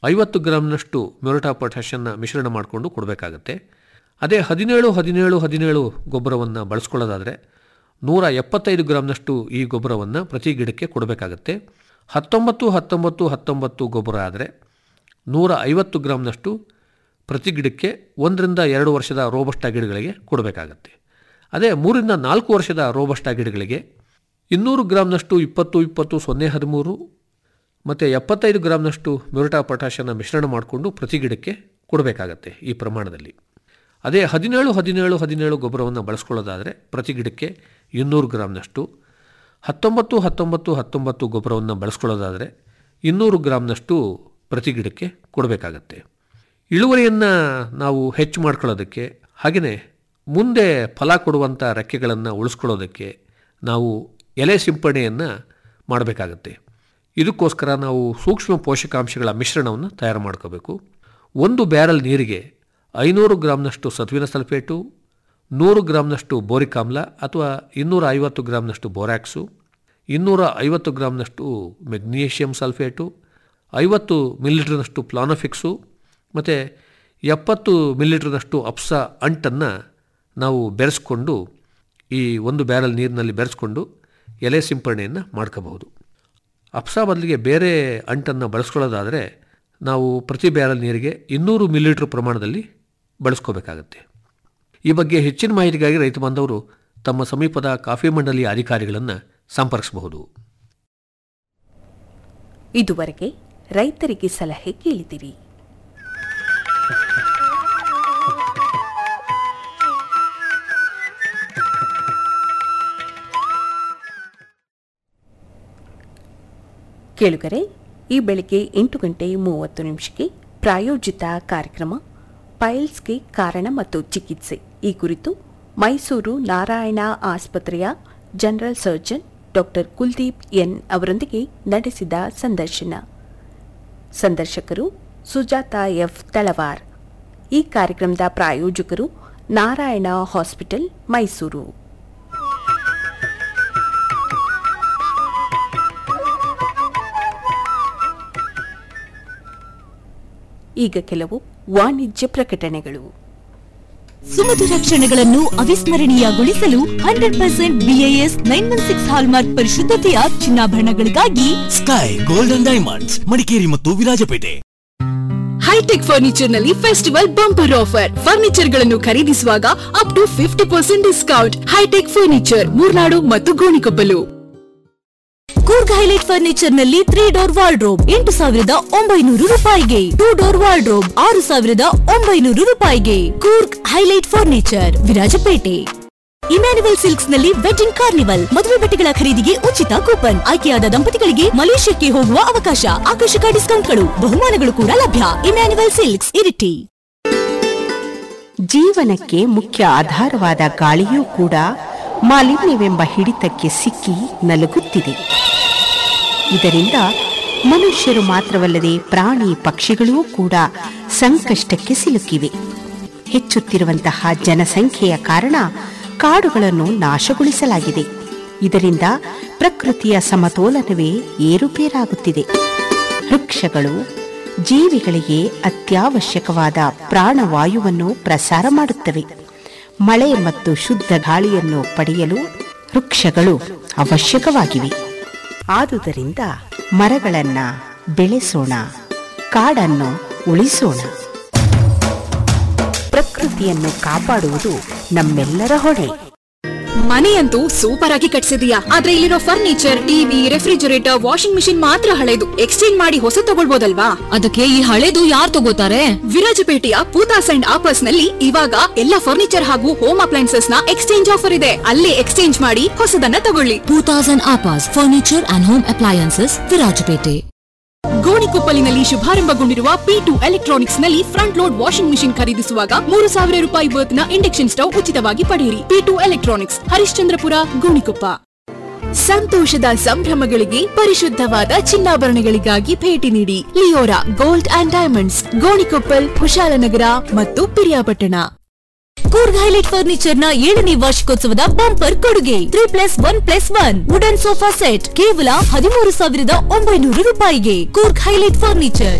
ಐವತ್ತು ಗ್ರಾಮ್ನಷ್ಟು ಮ್ಯೂರಟಾ ಪೊಟ್ಯಾಷನ್ನ ಮಿಶ್ರಣ ಮಾಡಿಕೊಂಡು ಕೊಡಬೇಕಾಗತ್ತೆ ಅದೇ ಹದಿನೇಳು ಹದಿನೇಳು ಹದಿನೇಳು ಗೊಬ್ಬರವನ್ನು ಬಳಸ್ಕೊಳ್ಳೋದಾದರೆ ನೂರ ಎಪ್ಪತ್ತೈದು ಗ್ರಾಮ್ನಷ್ಟು ಈ ಗೊಬ್ಬರವನ್ನು ಪ್ರತಿ ಗಿಡಕ್ಕೆ ಕೊಡಬೇಕಾಗತ್ತೆ ಹತ್ತೊಂಬತ್ತು ಹತ್ತೊಂಬತ್ತು ಹತ್ತೊಂಬತ್ತು ಗೊಬ್ಬರ ಆದರೆ ನೂರ ಐವತ್ತು ಗ್ರಾಮ್ನಷ್ಟು ಪ್ರತಿ ಗಿಡಕ್ಕೆ ಒಂದರಿಂದ ಎರಡು ವರ್ಷದ ರೋಬಸ್ಟ ಗಿಡಗಳಿಗೆ ಕೊಡಬೇಕಾಗತ್ತೆ ಅದೇ ಮೂರಿಂದ ನಾಲ್ಕು ವರ್ಷದ ರೋಬಸ್ಟ ಗಿಡಗಳಿಗೆ ಇನ್ನೂರು ಗ್ರಾಮ್ನಷ್ಟು ಇಪ್ಪತ್ತು ಇಪ್ಪತ್ತು ಸೊನ್ನೆ ಹದಿಮೂರು ಮತ್ತು ಎಪ್ಪತ್ತೈದು ಗ್ರಾಮ್ನಷ್ಟು ಮ್ಯೂರಟಾ ಪೊಟ್ಯಾಷನ್ನ ಮಿಶ್ರಣ ಮಾಡಿಕೊಂಡು ಪ್ರತಿ ಗಿಡಕ್ಕೆ ಕೊಡಬೇಕಾಗತ್ತೆ ಈ ಪ್ರಮಾಣದಲ್ಲಿ ಅದೇ ಹದಿನೇಳು ಹದಿನೇಳು ಹದಿನೇಳು ಗೊಬ್ಬರವನ್ನು ಬಳಸ್ಕೊಳ್ಳೋದಾದರೆ ಪ್ರತಿ ಗಿಡಕ್ಕೆ ಇನ್ನೂರು ಗ್ರಾಮ್ನಷ್ಟು ಹತ್ತೊಂಬತ್ತು ಹತ್ತೊಂಬತ್ತು ಹತ್ತೊಂಬತ್ತು ಗೊಬ್ಬರವನ್ನು ಬಳಸ್ಕೊಳ್ಳೋದಾದರೆ ಇನ್ನೂರು ಗ್ರಾಮ್ನಷ್ಟು ಪ್ರತಿ ಗಿಡಕ್ಕೆ ಕೊಡಬೇಕಾಗತ್ತೆ ಇಳುವರಿಯನ್ನು ನಾವು ಹೆಚ್ಚು ಮಾಡ್ಕೊಳ್ಳೋದಕ್ಕೆ ಹಾಗೆಯೇ ಮುಂದೆ ಫಲ ಕೊಡುವಂಥ ರೆಕ್ಕೆಗಳನ್ನು ಉಳಿಸ್ಕೊಳ್ಳೋದಕ್ಕೆ ನಾವು ಎಲೆ ಸಿಂಪಡಣೆಯನ್ನು ಮಾಡಬೇಕಾಗತ್ತೆ ಇದಕ್ಕೋಸ್ಕರ ನಾವು ಸೂಕ್ಷ್ಮ ಪೋಷಕಾಂಶಗಳ ಮಿಶ್ರಣವನ್ನು ತಯಾರು ಮಾಡ್ಕೋಬೇಕು ಒಂದು ಬ್ಯಾರಲ್ ನೀರಿಗೆ ಐನೂರು ಗ್ರಾಮ್ನಷ್ಟು ಸತ್ವಿನ ಸಲ್ಫೇಟು ನೂರು ಗ್ರಾಮ್ನಷ್ಟು ಬೋರಿಕ್ ಆಮ್ಲ ಅಥವಾ ಇನ್ನೂರ ಐವತ್ತು ಗ್ರಾಮ್ನಷ್ಟು ಬೋರ್ಯಾಕ್ಸು ಇನ್ನೂರ ಐವತ್ತು ಗ್ರಾಮ್ನಷ್ಟು ಮೆಗ್ನೀಷಿಯಂ ಸಲ್ಫೇಟು ಐವತ್ತು ಮಿಲಿಲೀಟ್ರ್ನಷ್ಟು ಪ್ಲಾನೋಫಿಕ್ಸು ಮತ್ತು ಎಪ್ಪತ್ತು ಮಿಲಿಲೀಟ್ರ್ನಷ್ಟು ಅಪ್ಸ ಅಂಟನ್ನು ನಾವು ಬೆರೆಸ್ಕೊಂಡು ಈ ಒಂದು ಬ್ಯಾರಲ್ ನೀರಿನಲ್ಲಿ ಬೆರೆಸ್ಕೊಂಡು ಎಲೆ ಸಿಂಪರಣೆಯನ್ನು ಮಾಡ್ಕೋಬಹುದು ಅಪ್ಸ ಬದಲಿಗೆ ಬೇರೆ ಅಂಟನ್ನು ಬಳಸ್ಕೊಳ್ಳೋದಾದರೆ ನಾವು ಪ್ರತಿ ಬ್ಯಾರಲ್ ನೀರಿಗೆ ಇನ್ನೂರು ಮಿಲಿಲೀಟ್ರ್ ಪ್ರಮಾಣದಲ್ಲಿ ಬಳಸ್ಕೋಬೇಕಾಗತ್ತೆ ಈ ಬಗ್ಗೆ ಹೆಚ್ಚಿನ ಮಾಹಿತಿಗಾಗಿ ರೈತ ಬಾಂಧವರು ತಮ್ಮ ಸಮೀಪದ ಕಾಫಿ ಮಂಡಳಿಯ ಅಧಿಕಾರಿಗಳನ್ನು ಸಂಪರ್ಕಿಸಬಹುದು ಇದುವರೆಗೆ ರೈತರಿಗೆ ಸಲಹೆ ಕೇಳಿದಿರಿ ಕೇಳುಗರೆ ಈ ಬೆಳಿಗ್ಗೆ ಎಂಟು ಗಂಟೆ ಮೂವತ್ತು ನಿಮಿಷಕ್ಕೆ ಪ್ರಾಯೋಜಿತ ಕಾರ್ಯಕ್ರಮ ಪೈಲ್ಸ್ಗೆ ಕಾರಣ ಮತ್ತು ಚಿಕಿತ್ಸೆ ಈ ಕುರಿತು ಮೈಸೂರು ನಾರಾಯಣ ಆಸ್ಪತ್ರೆಯ general surgeon doctor Kuldeep N ಅವರೊಂದಿಗೆ ನಡೆಸಿದ ಸಂದರ್ಶನ ಸಂದರ್ಶಕರು ಸುಜಾತ ಎಫ್ ತಳವಾರ್ ಈ ಕಾರ್ಯಕ್ರಮದ ಪ್ರಾಯೋಜಕರು ನಾರಾಯಣ ಹಾಸ್ಪಿಟಲ್ ಮೈಸೂರು ಈಗ ಕೆಲವು ವಾಣಿಜ್ಯ ಪ್ರಕಟಣೆಗಳು ಸುಮಧುರ ಕ್ಷಣಗಳನ್ನು ಅವಿಸ್ಮರಣೀಯಗೊಳಿಸಲು hundred percent BIS nine one six hallmark ಪರಿಶುದ್ಧತೆಯ ಚಿನ್ನಾಭರಣಗಳಿಗಾಗಿ ಸ್ಕೈ ಗೋಲ್ಡನ್ ಡೈಮಂಡ್ಸ್ ಮಡಿಕೇರಿ ಮತ್ತು ವಿರಾಜಪೇಟೆ ಹೈಟೆಕ್ ಫರ್ನಿಚರ್ ನಲ್ಲಿ ಫೆಸ್ಟಿವಲ್ ಬಂಪರ್ ಆಫರ್ ಫರ್ನಿಚರ್ ಗಳನ್ನು ಖರೀದಿಸುವಾಗ up to fifty percent discount hitech furniture Murnad ಮತ್ತು ಗೋಣಿಕೊಪ್ಪಲು ಕೂರ್ಗ್ ಹೈಲೈಟ್ ಫರ್ನಿಚರ್ ನಲ್ಲಿ ತ್ರೀ ಡೋರ್ ವಾರ್ಡ್ರೋಬ್ ಎಂಟು ಸಾವಿರದ ಒಂಬೈನೂರು ರೂಪಾಯಿಗೆ ಟೂ ಡೋರ್ ವಾರ್ಡ್ರೋಬ್ ಆರು ಸಾವಿರದ ಒಂಬೈನೂರು ರೂಪಾಯಿಗೆ Coorg highlight furniture Virajpet Emmanuel silks ನಲ್ಲಿ ವೆಡ್ಡಿಂಗ್ ಕಾರ್ನಿವಲ್ ಮದುವೆ ಬಟ್ಟೆಗಳ ಖರೀದಿಗೆ ಉಚಿತ ಕೂಪನ್ ಆಯ್ಕೆಯಾದ ದಂಪತಿಗಳಿಗೆ ಮಲೇಷ್ಯಾಕ್ಕೆ ಹೋಗುವ ಅವಕಾಶ ಆಕರ್ಷಕ ಡಿಸ್ಕೌಂಟ್ಗಳು ಬಹುಮಾನಗಳು ಕೂಡ ಲಭ್ಯ ಇಮ್ಯಾನ್ಯುವಲ್ ಸಿಲ್ಕ್ಸ್ ಇರಿಟಿ ಜೀವನಕ್ಕೆ ಮುಖ್ಯ ಆಧಾರವಾದ ಗಾಳಿಯೂ ಕೂಡ ಮಾಲಿನ್ಯವೆಂಬ ಹಿಡಿತಕ್ಕೆ ಸಿಕ್ಕಿ ನಲುಗುತ್ತಿದೆ ಇದರಿಂದ ಮನುಷ್ಯರು ಮಾತ್ರವಲ್ಲದೆ ಪ್ರಾಣಿ ಪಕ್ಷಿಗಳೂ ಕೂಡ ಸಂಕಷ್ಟಕ್ಕೆ ಸಿಲುಕಿವೆ ಹೆಚ್ಚುತ್ತಿರುವಂತಹ ಜನಸಂಖ್ಯೆಯ ಕಾರಣ ಕಾಡುಗಳನ್ನು ನಾಶಗೊಳಿಸಲಾಗಿದೆ ಇದರಿಂದ ಪ್ರಕೃತಿಯ ಸಮತೋಲನವೇ ಏರುಪೇರಾಗುತ್ತಿದೆ ವೃಕ್ಷಗಳು ಜೀವಿಗಳಿಗೆ ಅತ್ಯವಶ್ಯಕವಾದ ಪ್ರಾಣವಾಯುವನ್ನು ಪ್ರಸಾರ ಮಾಡುತ್ತವೆ ಮಳೆ ಮತ್ತು ಶುದ್ಧ ಗಾಳಿಯನ್ನು ಪಡೆಯಲು ವೃಕ್ಷಗಳು ಅವಶ್ಯಕವಾಗಿವೆ ಆದುದರಿಂದ ಮರಗಳನ್ನ ಬೆಳೆಸೋಣ ಕಾಡನ್ನು ಉಳಿಸೋಣ ಪ್ರಕೃತಿಯನ್ನು ಕಾಪಾಡುವುದು ನಮ್ಮೆಲ್ಲರ ಹೊಣೆ ಮನೆಯಂತೂ ಸೂಪರ್ ಆಗಿ ಕಟ್ಸಿದೀಯಾ ಆದ್ರೆ ಇಲ್ಲಿರೋ furniture TV refrigerator washing machine ಮಾತ್ರ ಹಳೆದು ಎಕ್ಸ್ಚೇಂಜ್ ಮಾಡಿ ಹೊಸ ತಗೊಳ್ಬೋದಲ್ವಾ ಅದಕ್ಕೆ ಈ ಹಳೇದು ಯಾರು ತಗೋತಾರೆ ವಿರಾಜಪೇಟೆಯ ಪೂತಾಸ್ ಅಂಡ್ ಆಪರ್ಸ್ ನಲ್ಲಿ ಇವಾಗ ಎಲ್ಲ ಫರ್ನಿಚರ್ ಹಾಗೂ ಹೋಮ್ ಅಪ್ಲೈನ್ಸಸ್ ನ ಎಕ್ಸ್ಚೇಂಜ್ ಆಫರ್ ಇದೆ ಅಲ್ಲೇ ಎಕ್ಸ್ಚೇಂಜ್ ಮಾಡಿ ಹೊಸದನ್ನ ತಗೊಳ್ಳಿ ಟೂ ತೌಸಂಡ್ ಆಪಾಸ್ furniture and home appliances Virajpet ಗೋಣಿಕೊಪ್ಪಲಿನಲ್ಲಿ ಶುಭಾರಂಭಗೊಂಡಿರುವ ಪಿ ಟು ಎಲೆಕ್ಟ್ರಾನಿಕ್ಸ್ ನಲ್ಲಿ ಫ್ರಂಟ್ ಲೋಡ್ ವಾಷಿಂಗ್ ಮಿಷಿನ್ ಖರೀದಿಸುವಾಗ ಮೂರು ಸಾವಿರ ರೂಪಾಯಿ ವರ್ತ್ ನ ಇಂಡಕ್ಷನ್ ಸ್ಟವ್ ಉಚಿತವಾಗಿ ಪಡೆಯಿರಿ P two electronics Harishchandrapura Gonikoppa ಸಂತೋಷದ ಸಂಭ್ರಮಗಳಿಗೆ ಪರಿಶುದ್ಧವಾದ ಚಿನ್ನಾಭರಣಗಳಿಗಾಗಿ ಭೇಟಿ ನೀಡಿ Leora gold and diamonds Gonikoppal Kushalnagar ಮತ್ತು ಪಿರಿಯಾಪಟ್ಟಣ ಕೂರ್ಗ್ ಹೈಲೈಟ್ ಫರ್ನಿಚರ್ ನ ಏಳನೇ ವಾರ್ಷಿಕೋತ್ಸವದ ಬಂಪರ್ ಕೊಡುಗೆ three plus one plus one wooden sofa set ಕೇವಲ ಹದಿಮೂರು ಸಾವಿರದ ಒಂಬೈನೂರು ರೂಪಾಯಿಗೆ ಕೂರ್ಗ್ ಹೈಲೈಟ್ ಫರ್ನಿಚರ್